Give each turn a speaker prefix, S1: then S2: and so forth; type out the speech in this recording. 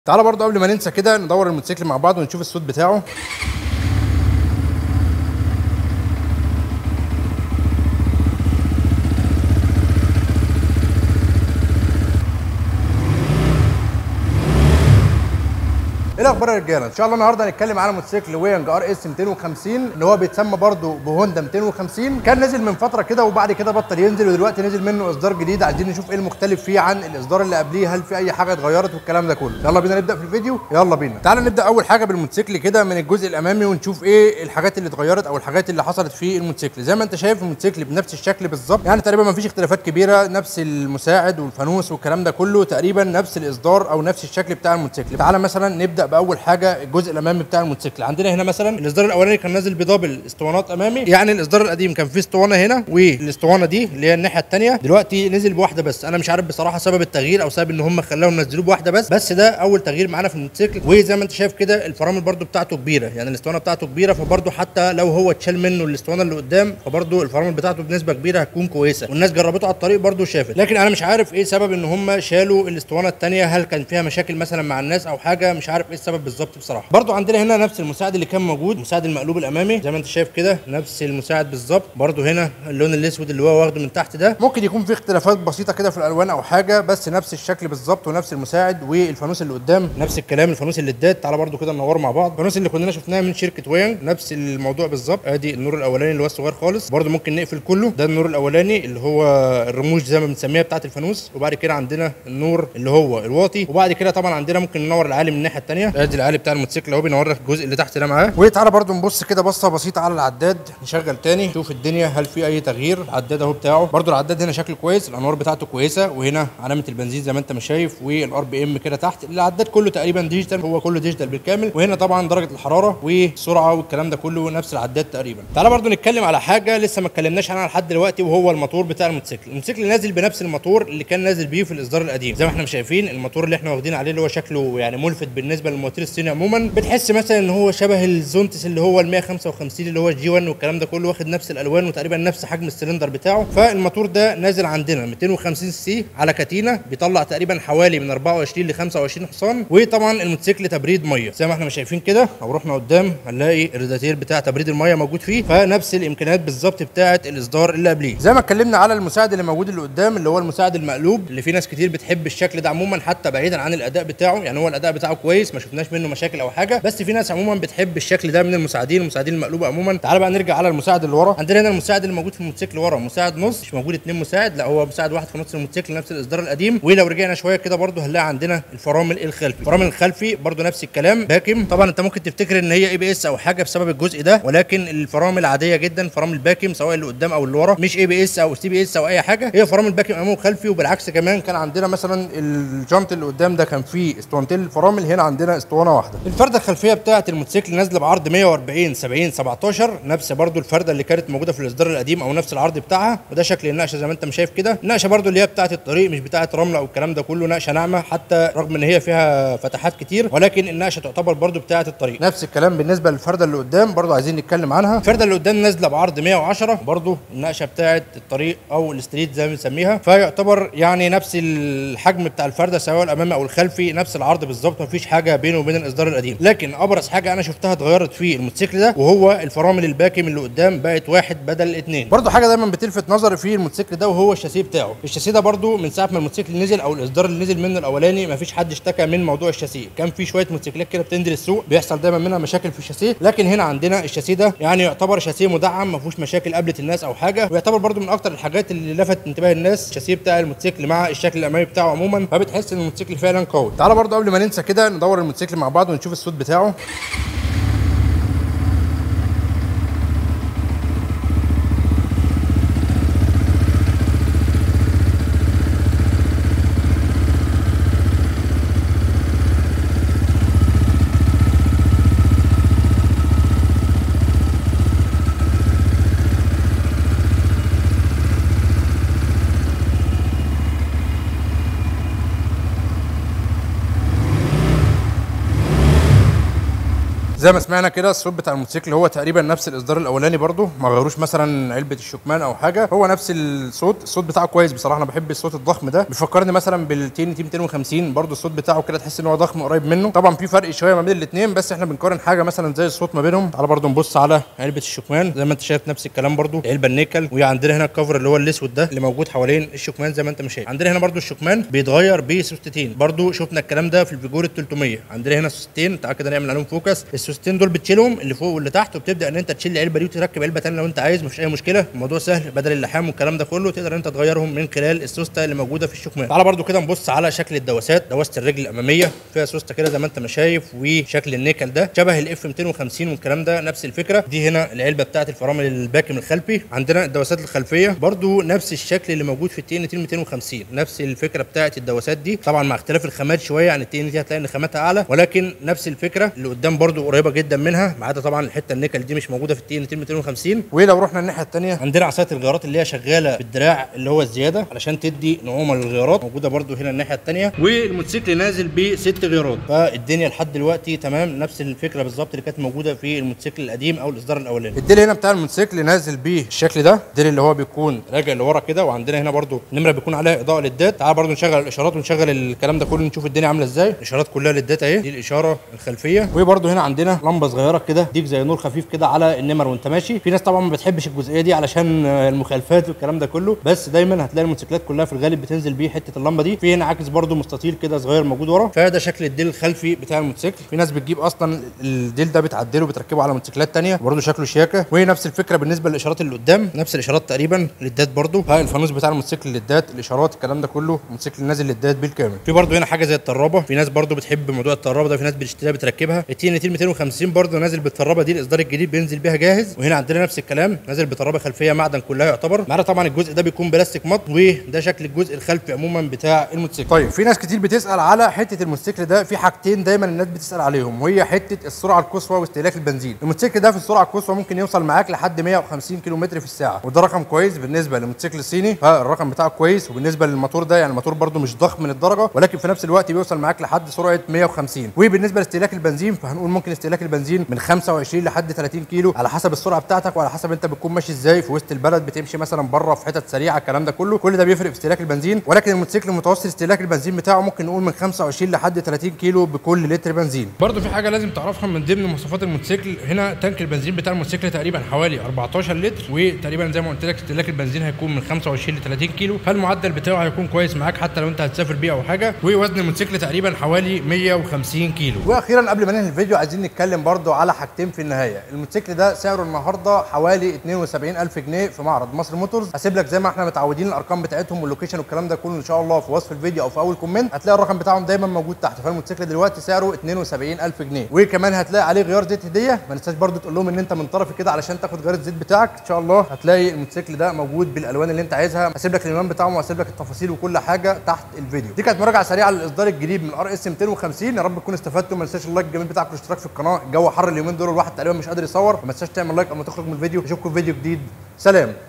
S1: تعالى برضه قبل ما ننسى كده ندور الموتوسيكل مع بعض ونشوف الصوت بتاعه ايه الاخبار يا رجاله ان شاء الله النهارده هنتكلم على موتوسيكل وينج ار اس 250 اللي هو بيتسمى برضه بهوندا 250 كان نازل من فتره كده وبعد كده بطل ينزل ودلوقتي نزل منه اصدار جديد عايزين نشوف ايه المختلف فيه عن الاصدار اللي قبليه هل في اي حاجه اتغيرت والكلام ده كله يلا بينا نبدا في الفيديو يلا بينا تعالى نبدا اول حاجه بالموتوسيكل كده من الجزء الامامي ونشوف ايه الحاجات اللي اتغيرت او الحاجات اللي حصلت في الموتوسيكل زي ما انت شايف الموتوسيكل بنفس الشكل بالظبط يعني تقريبا ما فيش اختلافات كبيره نفس المساعد والفانوس والكلام ده كله تقريبا نفس الاصدار او نفس الشكل بتاع الموتوسيكل تعالى مثلا نبدا باول حاجه الجزء الامامي بتاع الموتوسيكل عندنا هنا مثلا الاصدار الاولاني كان نازل بدبل اسطوانات امامي يعني الاصدار القديم كان فيه اسطوانه هنا والاسطوانه دي اللي هي الناحيه الثانيه دلوقتي نزل بواحده بس انا مش عارف بصراحه سبب التغيير او سبب ان هم خلاهم ينزلوه بواحده بس بس ده اول تغيير معانا في الموتوسيكل وزي ما انت شايف كده الفرامل برده بتاعته كبيره يعني الاسطوانه بتاعته كبيره فبرده حتى لو هو اتشال منه الاسطوانه اللي قدام فبرده الفرامل بتاعته بنسبه كبيره هتكون كويسه والناس جربته على الطريق برده شافت لكن انا مش عارف ايه سبب ان هم شالوا الاسطوانه الثانيه هل كان فيها مشاكل مثلا مع الناس او حاجه مش عارف ايه السبب بالظبط بصراحه برده عندنا هنا نفس المساعد اللي كان موجود مساعد المقلوب الامامي زي ما انت شايف كده نفس المساعد بالظبط برده هنا اللون الاسود اللي هو واخده من تحت ده ممكن يكون في اختلافات بسيطه كده في الالوان او حاجه بس نفس الشكل بالظبط ونفس المساعد والفانوس اللي قدام نفس الكلام الفانوس اللي ادات تعالى برده كده ننور مع بعض الفانوس اللي كنا شفناه من شركه وينج نفس الموضوع بالظبط ادي النور الاولاني اللي هو الصغير خالص برده ممكن نقفل كله ده النور الاولاني اللي هو الرموش زي ما بنسميها بتاعه الفانوس وبعد كده عندنا النور اللي هو الواطي وبعد كده طبعا عندنا ممكن ننور العالي من الناحيه الثانيه ادي العالي بتاع الموتوسيكل اهو بينور لك الجزء اللي تحت ده معاه وتعالى برده نبص كده بصه بسيطه على العداد نشغل تاني نشوف الدنيا هل في اي تغيير العداد اهو بتاعه برده العداد هنا شكله كويس الانوار بتاعته كويسه وهنا علامه البنزين زي ما انت ما شايف والار بي ام كده تحت العداد كله تقريبا ديجيتال هو كله ديجيتال بالكامل وهنا طبعا درجه الحراره والسرعه والكلام ده كله نفس العداد تقريبا تعالى برده نتكلم على حاجه لسه ما اتكلمناش عنها لحد دلوقتي وهو الموتور بتاع الموتوسيكل الموتوسيكل نازل بنفس الموتور اللي كان نازل بيه في الاصدار القديم زي ما احنا شايفين الموتور اللي احنا واخدين عليه اللي هو شكله يعني ملفت بالنسبه للمواتير الصيني عموما بتحس مثلا ان هو شبه الزونتس اللي هو ال 155 اللي هو الجي 1 والكلام ده كله واخد نفس الالوان وتقريبا نفس حجم السلندر بتاعه فالموتور ده نازل عندنا 250 سي على كاتينا بيطلع تقريبا حوالي من 24 ل 25 حصان وطبعا الموتوسيكل تبريد ميه زي ما احنا شايفين كده لو رحنا قدام هنلاقي الرادياتير بتاع تبريد الميه موجود فيه فنفس الامكانيات بالظبط بتاعه الاصدار اللي قبليه زي ما اتكلمنا على المساعد اللي موجود اللي قدام اللي هو المساعد المقلوب اللي في ناس كتير بتحب الشكل ده عموما حتى بعيدا عن الاداء بتاعه يعني هو الاداء بتاعه كويس ما شفناش منه مشاكل او حاجه بس في ناس عموما بتحب الشكل ده من المساعدين المساعدين المقلوبه عموما تعال بقى نرجع على المساعد اللي ورا عندنا هنا المساعد اللي موجود في الموتوسيكل ورا مساعد نص مش موجود اتنين مساعد لا هو مساعد واحد في نص الموتوسيكل نفس الاصدار القديم ولو رجعنا شويه كده برده هنلاقي عندنا الفرامل الخلفي الفرامل الخلفي برده نفس الكلام باكم طبعا انت ممكن تفتكر ان هي اي بي اس او حاجه بسبب الجزء ده ولكن الفرامل عاديه جدا فرامل باكم سواء اللي قدام او اللي ورا مش اي بي اس او سي بي اس او اي حاجه هي فرامل باكم امامي وخلفي وبالعكس كمان كان عندنا مثلا الجنط اللي قدام ده كان فيه اسطوانتين الفرامل هنا عندنا اسطوانه واحده الفرده الخلفيه بتاعه الموتوسيكل نازله بعرض 140 70 17 نفس برده الفرده اللي كانت موجوده في الاصدار القديم او نفس العرض بتاعها وده شكل النقشه زي ما انت شايف كده النقشه برده اللي هي بتاعه الطريق مش بتاعه رمله او الكلام ده كله نقشه ناعمه حتى رغم ان هي فيها فتحات كتير ولكن النقشه تعتبر برده بتاعه الطريق نفس الكلام بالنسبه للفرده اللي قدام برده عايزين نتكلم عنها الفرده اللي قدام نازله بعرض 110 برده النقشه بتاعه الطريق او الستريت زي ما بنسميها فيعتبر يعني نفس الحجم بتاع الفرده سواء الامامي او الخلفي نفس العرض بالظبط مفيش حاجه بينه وبين الاصدار القديم لكن ابرز حاجه انا شفتها اتغيرت في الموتوسيكل ده وهو الفرامل الباكم اللي قدام بقت واحد بدل اتنين برضو حاجه دايما بتلفت نظري في الموتوسيكل ده وهو الشاسيه بتاعه الشاسيه ده برضو من ساعه ما الموتوسيكل نزل او الاصدار اللي نزل منه الاولاني مفيش حد اشتكى من موضوع الشاسيه كان في شويه موتوسيكلات كده بتنزل السوق بيحصل دايما منها مشاكل في الشاسيه لكن هنا عندنا الشاسيه ده يعني يعتبر شاسيه مدعم ما فيهوش مشاكل قابلت الناس او حاجه ويعتبر برضو من اكتر الحاجات اللي لفت انتباه الناس الشاسيه بتاع الموتوسيكل مع الشكل الامامي بتاعه عموما فبتحس ان الموتوسيكل فعلا قوي تعالى برضو قبل ما ننسى كده ندور الموتوسيكل مع بعض ونشوف الصوت بتاعه زي ما سمعنا كده الصوت بتاع الموتوسيكل هو تقريبا نفس الاصدار الاولاني برضو ما غيروش مثلا علبه الشكمان او حاجه هو نفس الصوت الصوت بتاعه كويس بصراحه انا بحب الصوت الضخم ده بيفكرني مثلا بالتين تي 250 برضو الصوت بتاعه كده تحس ان هو ضخم قريب منه طبعا في فرق شويه ما بين الاثنين بس احنا بنقارن حاجه مثلا زي الصوت ما بينهم تعالى برضو نبص على علبه الشكمان زي ما انت شايف نفس الكلام برضو العلبه النيكل وعندنا هنا الكفر اللي هو الاسود ده اللي موجود حوالين الشكمان زي ما انت مش شايف عندنا هنا برضو الشكمان بيتغير بسوستين برضو شفنا الكلام ده في الفيجور ال 300 عندنا هنا سوستين تعالى كده نعمل عليهم فوكس السوستين دول بتشيلهم اللي فوق واللي تحت وبتبدا ان انت تشيل العلبه دي وتركب علبه ثانيه لو انت عايز مفيش اي مشكله الموضوع سهل بدل اللحام والكلام ده كله تقدر انت تغيرهم من خلال السوسته اللي موجوده في الشكمان تعالى برضو كده نبص على شكل الدواسات دواسه الرجل الاماميه فيها سوسته كده زي ما انت ما شايف وشكل النيكل ده شبه الاف 250 والكلام ده نفس الفكره دي هنا العلبه بتاعه الفرامل الباكم الخلفي عندنا الدواسات الخلفيه برضو نفس الشكل اللي موجود في التي ان تي 250 نفس الفكره بتاعه الدواسات دي طبعا مع اختلاف الخامات شويه عن التي ان تي هتلاقي ان خاماتها اعلى ولكن نفس الفكره اللي قدام برضو قريبه جدا منها ما عدا طبعا الحته النيكل دي مش موجوده في التي ان تي 250 ولو رحنا الناحيه الثانيه عندنا عصايه الغيارات اللي هي شغاله بالدراع اللي هو الزياده علشان تدي نعومه للغيارات موجوده برضو هنا الناحيه الثانيه والموتوسيكل نازل بست غيارات فالدنيا لحد دلوقتي تمام نفس الفكره بالظبط اللي كانت موجوده في الموتوسيكل القديم او الاصدار الاولاني الديل هنا بتاع الموتوسيكل نازل بالشكل ده الديل اللي هو بيكون راجع لورا كده وعندنا هنا برضو نمره بيكون عليها اضاءه للدات تعال برضو نشغل الاشارات ونشغل الكلام ده كله نشوف الدنيا عامله ازاي الاشارات كلها للدات اهي دي الاشاره الخلفيه وبرضو هنا عندنا لمبه صغيره كده ديك زي نور خفيف كده على النمر وانت ماشي في ناس طبعا ما بتحبش الجزئيه دي علشان المخالفات والكلام ده كله بس دايما هتلاقي الموتوسيكلات كلها في الغالب بتنزل بيه حته اللمبه دي في هنا عاكس برضو مستطيل كده صغير موجود ورا فده شكل الديل الخلفي بتاع الموتوسيكل في ناس بتجيب اصلا الديل ده بتعدله وبتركبه على موتوسيكلات ثانيه برضو شكله شياكه وهي نفس الفكره بالنسبه للاشارات اللي قدام نفس الاشارات تقريبا للدات برضو ها الفانوس بتاع الموتوسيكل للدات الاشارات الكلام ده كله الموتوسيكل نازل للدات بالكامل في برضو هنا حاجه زي الطرابه في ناس برضو بتحب موضوع الطرابه ده في ناس بتشتريها بتركبها التي ان تي 250 برضو نازل بالطرابه دي الاصدار الجديد بينزل بيها جاهز وهنا عندنا نفس الكلام نازل بطرابه خلفيه معدن كلها يعتبر معنا طبعا الجزء ده بيكون بلاستيك مط وده شكل الجزء الخلفي عموما بتاع الموتوسيكل طيب في ناس كتير بتسال على حته الموتوسيكل ده في حاجتين دايما الناس بتسال عليهم وهي حته السرعه القصوى واستهلاك البنزين الموتوسيكل ده في السرعه القصوى ممكن يوصل معاك لحد 150 كيلو متر في الساعه وده رقم كويس بالنسبه للموتوسيكل الصيني فالرقم بتاعه كويس وبالنسبه للموتور ده يعني الموتور برده مش ضخم للدرجه ولكن في نفس الوقت بيوصل معاك لحد سرعه 150 وبالنسبه لاستهلاك البنزين فهنقول ممكن استهلاك البنزين من 25 لحد 30 كيلو على حسب السرعه بتاعتك وعلى حسب انت بتكون ماشي ازاي في وسط البلد بتمشي مثلا بره في حتت سريعه الكلام ده كله كل ده بيفرق في استهلاك البنزين ولكن الموتوسيكل متوسط استهلاك البنزين بتاعه ممكن نقول من 25 لحد 30 كيلو بكل لتر بنزين برضه في حاجه لازم تعرفها من ضمن مواصفات الموتوسيكل هنا تانك البنزين بتاع الموتوسيكل تقريبا حوالي 14 لتر وتقريبا زي ما قلت لك استهلاك البنزين هيكون من 25 ل 30 كيلو فالمعدل بتاعه هيكون كويس معاك حتى لو انت هتسافر بيه او حاجه ووزن الموتوسيكل تقريبا حوالي 150 كيلو واخيرا قبل ما ننهي الفيديو عايزين نتكلم برضه على حاجتين في النهايه الموتوسيكل ده سعره النهارده حوالي 72000 جنيه في معرض مصر موتورز هسيب لك زي ما احنا متعودين الارقام بتاعتهم واللوكيشن والكلام ده كله ان شاء الله في وصف الفيديو او في اول كومنت هتلاقي الرقم بتاعهم دايما موجود تحت فالموتوسيكل دلوقتي سعره 72000 جنيه وكمان هتلاقي عليه غيار زيت هديه ما ننساش برضه تقول لهم ان انت من طرفي كده علشان تاخد غيار الزيت بتاعك ان شاء الله هتلاقي الموتوسيكل ده موجود بالالوان اللي انت عايزها هسيب لك العنوان بتاعهم وهسيب لك التفاصيل وكل حاجه تحت الفيديو دي كانت مراجعه سريعه للاصدار الجديد من ار اس 250 يا رب تكونوا استفدتوا ما تنساش اللايك الجميل بتاعك والاشتراك في القناه الجو حر اليومين دول الواحد تقريبا مش قادر يصور فما تنساش تعمل لايك اما تخرج من الفيديو اشوفكم في فيديو جديد سلام